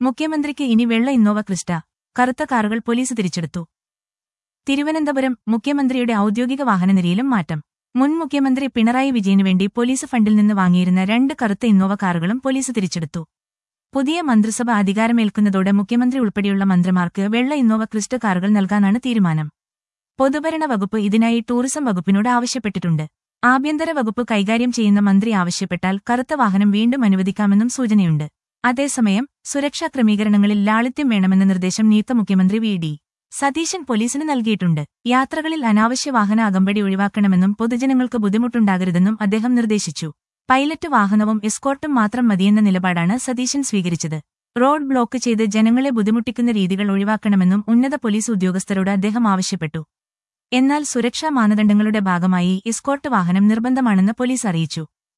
മുഖ്യമന്ത്രിക്ക് ഇനി വെള്ള ഇന്നോവ ക്രിസ്റ്റ കറുത്ത കാറുകൾ പോലീസ് തിരിച്ചെടുത്തു തിരുവനന്തപുരം മുഖ്യമന്ത്രിയുടെ ഔദ്യോഗിക വാഹനനിരയിലും മാറ്റം മുൻ മുഖ്യമന്ത്രി പിണറായി വിജയനു വേണ്ടി പോലീസ് ഫണ്ടിൽ നിന്ന് വാങ്ങിയിരുന്ന രണ്ട് കറുത്ത ഇന്നോവ കാറുകളും പോലീസ് തിരിച്ചെടുത്തു പുതിയ മന്ത്രിസഭ അധികാരമേൽക്കുന്നതോടെ മുഖ്യമന്ത്രി ഉൾപ്പെടെയുള്ള മന്ത്രിമാർക്ക് വെള്ള ഇന്നോവ ക്രിസ്റ്റ കാറുകൾ നൽകാനാണ് തീരുമാനം പൊതുഭരണ വകുപ്പ് ഇതിനായി ടൂറിസം വകുപ്പിനോട് ആവശ്യപ്പെട്ടിട്ടുണ്ട് ആഭ്യന്തര വകുപ്പ് കൈകാര്യം ചെയ്യുന്ന മന്ത്രി ആവശ്യപ്പെട്ടാൽ കറുത്ത വാഹനം വീണ്ടും അനുവദിക്കാമെന്നും സൂചനയുണ്ട് അതേസമയം സുരക്ഷാ ക്രമീകരണങ്ങളിൽ ലാളിത്യം വേണമെന്ന നിർദ്ദേശം നീത്ത മുഖ്യമന്ത്രി വി ഡി സതീശൻ പോലീസിന് നൽകിയിട്ടുണ്ട് യാത്രകളിൽ അനാവശ്യ വാഹന അകമ്പടി ഒഴിവാക്കണമെന്നും പൊതുജനങ്ങൾക്ക് ബുദ്ധിമുട്ടുണ്ടാകരുതെന്നും അദ്ദേഹം നിർദ്ദേശിച്ചു പൈലറ്റ് വാഹനവും എസ്കോർട്ടും മാത്രം മതിയെന്ന നിലപാടാണ് സതീശൻ സ്വീകരിച്ചത് റോഡ് ബ്ലോക്ക് ചെയ്ത് ജനങ്ങളെ ബുദ്ധിമുട്ടിക്കുന്ന രീതികൾ ഒഴിവാക്കണമെന്നും ഉന്നത പോലീസ് ഉദ്യോഗസ്ഥരോട് അദ്ദേഹം ആവശ്യപ്പെട്ടു എന്നാൽ സുരക്ഷാ മാനദണ്ഡങ്ങളുടെ ഭാഗമായി എസ്കോർട്ട് വാഹനം നിർബന്ധമാണെന്ന് പോലീസ് അറിയിച്ചു